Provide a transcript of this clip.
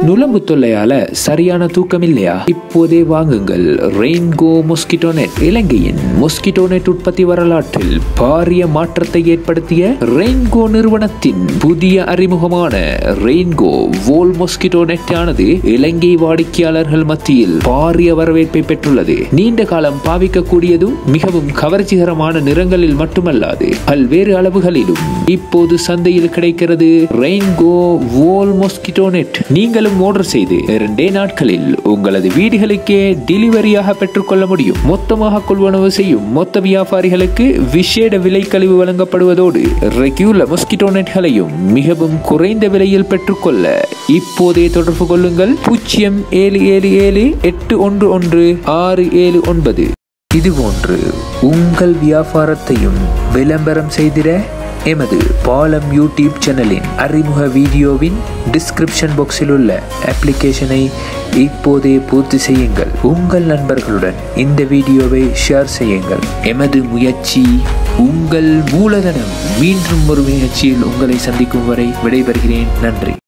நுளம்பு தொல்லையால சரியான தூக்கம் இல்லையா இப்போதே வாங்குங்கள் ரெயின்கோ மொஸ்கிட்டோ நெட் இலங்கையின் மொஸ்கிட்டோ நெட் உற்பத்தி வரலாற்றில் பாரிய மாற்றத்தை ஏற்படுத்திய ரெயின்கோ நிறுவனத்தின் புதிய அறிமுகமான ரெயின்கோ வோல் மொஸ்கிட்டோ நெட் ஆனது இலங்கை வாடிக்கையாளர்கள் மத்தியில் பாரிய வரவேற்பை பெற்றுள்ளது நீண்ட காலம் பாவிக்கக்கூடியதும் மிகவும் கவர்ச்சிகரமான நிறங்களில் மட்டுமல்லாது பல்வேறு அளவுகளிலும் இப்போது சந்தையில் கிடைக்கிறது ரெயின்கோ வோல் மொஸ்கிட்டோ நெட் நீங்களும் ஆர்டர் செய்து இரண்டே நாட்களில் உங்களது வீடுகளுக்கே டெலிவரியாக பெற்றுக்கொள்ள முடியும் மொத்தமாக கொள்வனவு செய்யும் மொத்த வியாபாரிகளுக்கு விசேட விலை கழிவு வழங்கப்படுவதோடு ரெகுலர் மொஸ்கிட்டோ நெட்களையும் மிகவும் குறைந்த விலையில் பெற்றுக்கொள்ள இப்போதே தொடர்பு கொள்ளுங்கள் பூஜ்ஜியம் ஏழு ஏழு ஏழு எட்டு ஒன்று ஒன்று ஆறு ஏழு ஒன்பது இதுபோன்று உங்கள் வியாபாரத்தையும் விளம்பரம் செய்திட எமது பாலம் யூடியூப் சேனலின் அறிமுக வீடியோவின் டிஸ்கிரிப்ஷன் பாக்ஸில் உள்ள அப்ளிகேஷனை இப்போதே பூர்த்தி செய்யுங்கள் உங்கள் நண்பர்களுடன் இந்த வீடியோவை ஷேர் செய்யுங்கள் எமது முயற்சி உங்கள் மூலதனம் மீண்டும் ஒரு முயற்சியில் உங்களை சந்திக்கும் வரை விடைபெறுகிறேன் நன்றி